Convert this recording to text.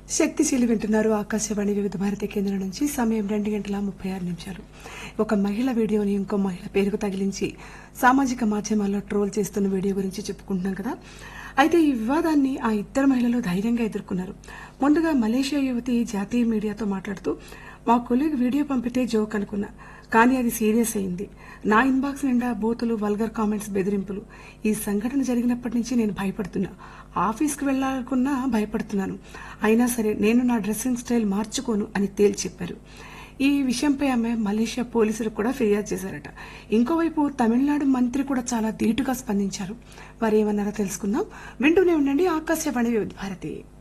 శక్తిశీలి వింటున్నారు ఆకాశవాణి వివిధ భారతి కేంద్రం నుంచి సమయం రెండు గంటల ముప్పై ఆరు నిమిషాలు ఒక మహిళ వీడియోని ఇంకో మహిళ పేరుకు తగిలించి సామాజిక మాధ్యమాల్లో ట్రోల్ చేస్తున్న వీడియో గురించి చెప్పుకుంటున్నాం కదా అయితే ఈ వివాదాన్ని ఆ ఇద్దరు మహిళలు ధైర్యంగా ఎదుర్కొన్నారు ముందుగా మలేషియా యువతి జాతీయ మీడియాతో మాట్లాడుతూ మా కొలీగ్ వీడియో పంపితే జోక్ అనుకున్నా కానీ అది సీరియస్ అయింది నా ఇన్బాక్స్ నిండా బూతులు వల్గర్ కామెంట్స్ బెదిరింపులు ఈ సంఘటన జరిగినప్పటి నుంచి నేను భయపడుతున్నా ఆఫీస్కి వెళ్లాలనుకున్నా భయపడుతున్నాను అయినా సరే నేను నా డ్రెస్సింగ్ స్టైల్ మార్చుకోను అని తేల్చి చెప్పారు ఈ విషయంపై ఆమె మలేషియా పోలీసులకు కూడా ఫిర్యాదు చేశారట ఇంకోవైపు తమిళనాడు మంత్రి కూడా చాలా ధీటుగా స్పందించారు వారు ఏమన్నారో తెలుసుకుందాం వింటూనే ఉండండి ఆకాశవాణి వివిధ భారతి